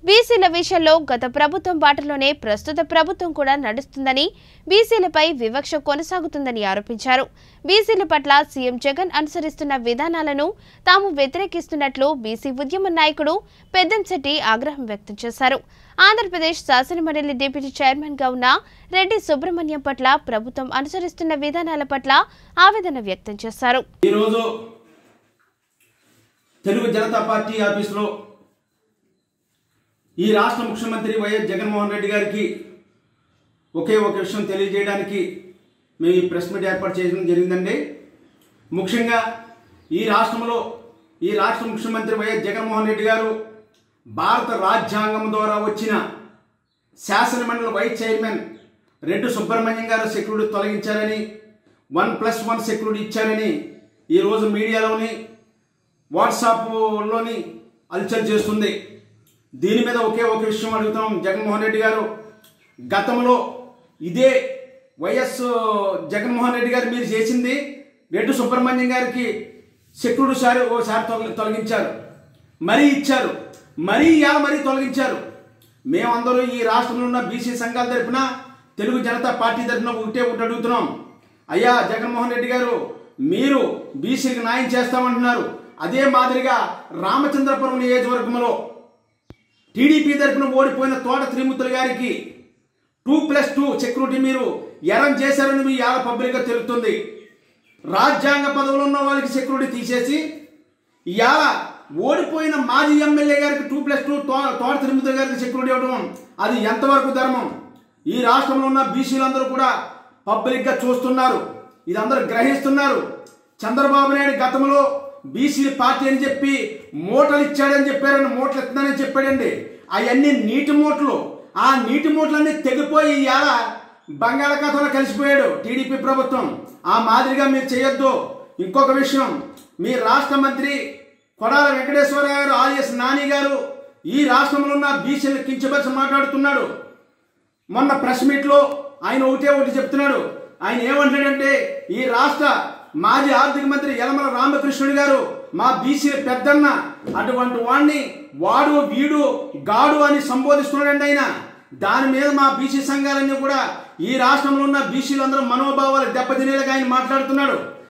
బీసీల విషయంలో గత ప్రభుత్వం బాటలోనే ప్రస్తుత ప్రభుత్వం కూడా నడుస్తుందని బీసీలపై వివక్ష కొనసాగుతుందని ఆరోపించారు బీసీల పట్ల సీఎం జగన్ అనుసరిస్తున్న విధానాలను తాము వ్యతిరేకిస్తున్నట్లు బీసీ ఉద్యమ నాయకుడు పెద్దంశెట్టి ఆగ్రహం వ్యక్తం చేశారు ఆంధ్రప్రదేశ్ శాసనమండలి డిప్యూటీ చైర్మన్ గా ఉన్న రెడ్డి సుబ్రహ్మణ్యం పట్ల ప్రభుత్వం అనుసరిస్తున్న విధానాల పట్ల ఆవేదన వ్యక్తం చేశారు ఈరోజు తెలుగు జనతా పార్టీ ఆఫీసులో ఈ రాష్ట్ర ముఖ్యమంత్రి వైఎస్ జగన్మోహన్ రెడ్డి గారికి ఒకే ఒక విషయం తెలియజేయడానికి మేము ఈ ప్రెస్ మీట్ ఏర్పాటు చేయడం జరిగిందండి ముఖ్యంగా ఈ రాష్ట్రంలో ఈ రాష్ట్ర ముఖ్యమంత్రి వైఎస్ జగన్మోహన్ రెడ్డి గారు భారత రాజ్యాంగం ద్వారా వచ్చిన శాసనమండలి వైస్ చైర్మన్ రెడ్డి సుబ్రహ్మణ్యం గారు సెక్యూరిటీ తొలగించారని వన్ ప్లస్ వన్ సెక్యూరిటీ ఇచ్చారని ఈరోజు మీడియాలోని వాట్సాప్లోని అల్చల్ చేస్తుంది దీని మీద ఒకే ఒక విషయం అడుగుతాం జగన్మోహన్ రెడ్డి గారు గతంలో ఇదే వైఎస్ జగన్మోహన్ రెడ్డి గారు మీరు చేసింది రెడ్డి సుబ్రహ్మణ్యం గారికి సెక్యూరిటీ సారి ఓసారి తొలగి తొలగించారు మరీ ఇచ్చారు మరీ ఇవాళ మరీ తొలగించారు మేమందరూ ఈ రాష్ట్రంలో ఉన్న బీసీ సంఘాల తరపున తెలుగు జనతా పార్టీ తరపున ఒకటే ఒకటి అడుగుతున్నాం అయ్యా జగన్మోహన్ రెడ్డి గారు మీరు బీసీకి న్యాయం చేస్తామంటున్నారు అదే మాదిరిగా రామచంద్రపురం నియోజకవర్గంలో టీడీపీ తరపున ఓడిపోయిన తోట త్రిమూర్తులు గారికి టూ ప్లస్ టూ సెక్యూరిటీ మీరు ఎరం చేశారని మీ యాల పబ్లిక్గా తెలుస్తుంది రాజ్యాంగ పదవులు ఉన్న వాళ్ళకి సెక్యూరిటీ తీసేసి ఇవాళ ఓడిపోయిన మాజీ ఎమ్మెల్యే గారికి టూ ప్లస్ టూ తో తోట తిరుమతి గారికి సెక్యూరిటీ ఇవ్వడం అది ఎంతవరకు ధర్మం ఈ రాష్ట్రంలో ఉన్న బీసీలందరూ కూడా పబ్లిక్గా చూస్తున్నారు ఇది అందరూ గ్రహిస్తున్నారు చంద్రబాబు నాయుడు గతంలో బీసీ పార్టీ అని చెప్పి మూటలు ఇచ్చాడని చెప్పారని మూటలు ఇస్తున్నానని చెప్పాడండి అవన్నీ నీటి మూటలు ఆ నీటి మూటలన్నీ తెగిపోయి ఇవాళ బంగాళాఖాతంలో కలిసిపోయాడు టీడీపీ ప్రభుత్వం ఆ మాదిరిగా మీరు చేయొద్దు ఇంకొక విషయం మీ రాష్ట్ర మంత్రి కొడాల వెంకటేశ్వర గారు ఆర్ఎస్ నాని గారు ఈ రాష్ట్రంలో ఉన్న బీసీలు కించపరిచి మాట్లాడుతున్నాడు మొన్న ప్రెస్ మీట్లో ఆయన ఒకటే ఒకటి చెప్తున్నాడు ఆయన ఏమంటాడంటే ఈ రాష్ట్ర మాజీ ఆర్థిక మంత్రి యలమల రామకృష్ణుడు గారు మా బీసీల పెద్దన్న అటువంటి వాడిని వాడు వీడు గాడు అని సంబోధిస్తున్నాడండి ఆయన దాని మీద మా బీసీ సంఘాలన్నీ కూడా ఈ రాష్ట్రంలో ఉన్న బీసీలందరూ మనోభావాలు దెబ్బతినేలాగా ఆయన మాట్లాడుతున్నాడు